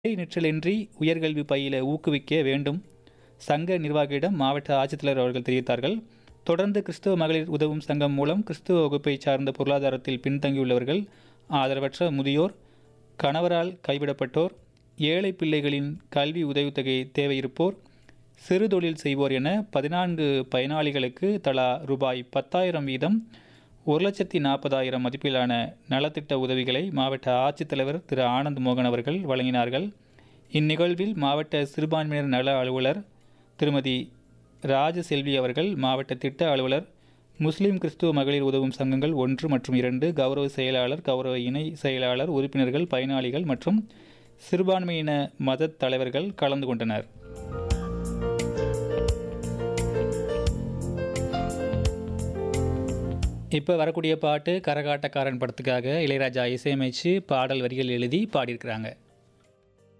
இடைநிற்றலின்றி உயர்கல்வி பயில ஊக்குவிக்க வேண்டும் சங்க நிர்வாகியிடம் மாவட்ட ஆட்சித்தலைவர் அவர்கள் தெரிவித்தார்கள் தொடர்ந்து கிறிஸ்துவ மகளிர் உதவும் சங்கம் மூலம் கிறிஸ்துவ வகுப்பை சார்ந்த பொருளாதாரத்தில் பின்தங்கியுள்ளவர்கள் ஆதரவற்ற முதியோர் கணவரால் கைவிடப்பட்டோர் ஏழை பிள்ளைகளின் கல்வி உதவித்தொகை தேவையிருப்போர் சிறு தொழில் செய்வோர் என பதினான்கு பயனாளிகளுக்கு தலா ரூபாய் பத்தாயிரம் வீதம் ஒரு லட்சத்தி நாற்பதாயிரம் மதிப்பிலான நலத்திட்ட உதவிகளை மாவட்ட ஆட்சித்தலைவர் திரு ஆனந்த் மோகன் அவர்கள் வழங்கினார்கள் இந்நிகழ்வில் மாவட்ட சிறுபான்மையினர் நல அலுவலர் திருமதி ராஜசெல்வி அவர்கள் மாவட்ட திட்ட அலுவலர் முஸ்லிம் கிறிஸ்துவ மகளிர் உதவும் சங்கங்கள் ஒன்று மற்றும் இரண்டு கௌரவ செயலாளர் கௌரவ இணை செயலாளர் உறுப்பினர்கள் பயனாளிகள் மற்றும் சிறுபான்மையின மத தலைவர்கள் கலந்து கொண்டனர் இப்போ வரக்கூடிய பாட்டு கரகாட்டக்காரன் படத்துக்காக இளையராஜா இசையமைச்சு பாடல் வரிகள் எழுதி பாடியிருக்கிறாங்க